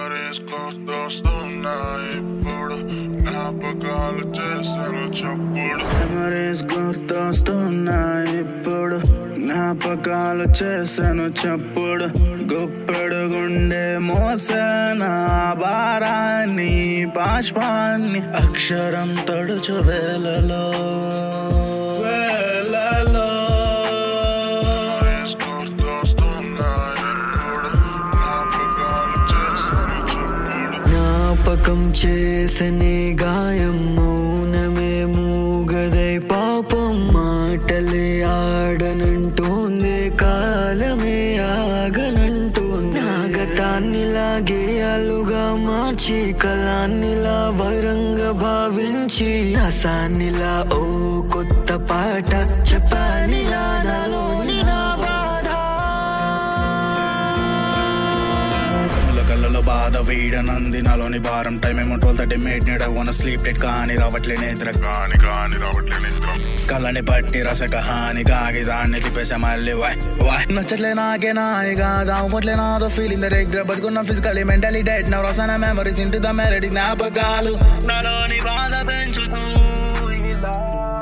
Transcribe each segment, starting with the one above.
memories గుర్తొస్తున్నాయి ఇప్పుడు జ్ఞాపకాలు చేశాను చప్పుడు మెమరీస్ గుర్తొస్తున్నాయి ఇప్పుడు జ్ఞాపకాలు చేశాను చప్పుడు గుప్పెడు గుండె మోసన భారాన్ని పాష్పాన్ని అక్షరం తడుచు వేలలో వేలలో జ్ఞాపకం చేసనే గాయం మౌనమే మూగదై పాపం మాటలే ఆడనంటోంది కాలమే ఆగనంటోంది నాగతాన్ని లాగేయాలుగా మార్చి కళాన్నిలా వరంగా భావించి రసాన్నిలా ఓ కొత్త పాట చెప్పానిలా నాలోని నా బాధ కన్నుల కళ్ళలో బాధ వీడనంది నాలోని భారం టైం ఏమో ట్వెల్వ్ థర్టీ మేట్ నీడ వన స్లీప్ డెట్ కానీ రావట్లే నిద్ర కాని కాని రావట్లే నిద్ర కళ్ళని పట్టి రసక హాని కాగి దాన్ని తిప్పేసా మళ్ళీ వాయ్ వాయ్ నచ్చట్లే నాకే నాయి కాదా అవ్వట్లే నాదో ఫీలింగ్ ద రెగ్ర బతుకున్న ఫిజికలీ మెంటలీ డెడ్ నా రసన మెమరీస్ ఇంటు ద మెలడీ జ్ఞాపకాలు నాలోని బాధ పెంచుతూ ఇలా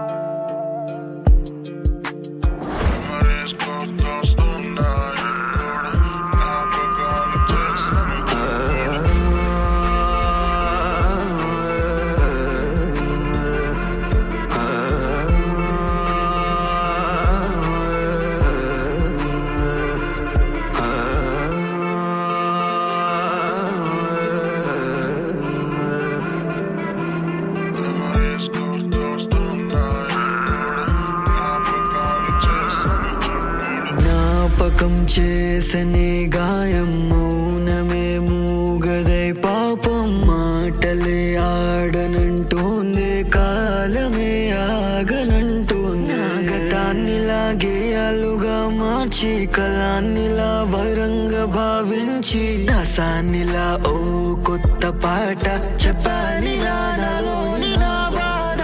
మెమరీస్ గుర్తొస్తున్నాయి ఇప్పుడు జ్ఞాపకాలు చేశాను మెమరీస్ గుర్తొస్తున్నాయి జ్ఞాపకాలు చేశాను జ్ఞాపకం చేసనే గాయం మౌనమే మూగదై పాపం మాటలే ఆడనంటోంది కాలమే ఆగనంటోంది నాగతాన్ని లాగేయాలుగా మార్చి కళాన్నిలా వరంగా భావించి రసాన్నిలా ఓ కొత్త పాట చెప్పానిలా నాలోని నా బాధ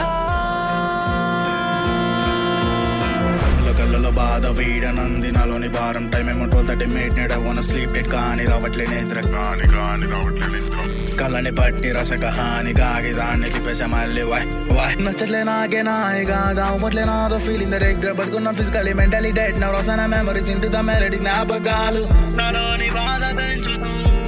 కళ్ళ కళ్ళలో బాధ వీడనంది నాలోని భారం టైం ఏమో ట్వెల్వ్ థర్టీ మేట్ నీడ వన స్లీప్ డెట్ కానీ రావట్లే నిద్ర కాని కాని రావట్లే నిద్ర కళ్ళని పట్టి రసక హాని కాగి దాన్ని తిప్పేసా మళ్ళీ వాయ్ వాయ్ నచ్చట్లే నాకే నాయి కాదా అవ్వట్లే నాదో ఫీలింగ్ ద రెగ్ర బతుకున్న ఫిజికలీ మెంటలీ డెడ్ నా రసన మెమరీస్ ఇంటు ద మెలడీ జ్ఞాపకాలు నాలోని బాధ పెంచుతూ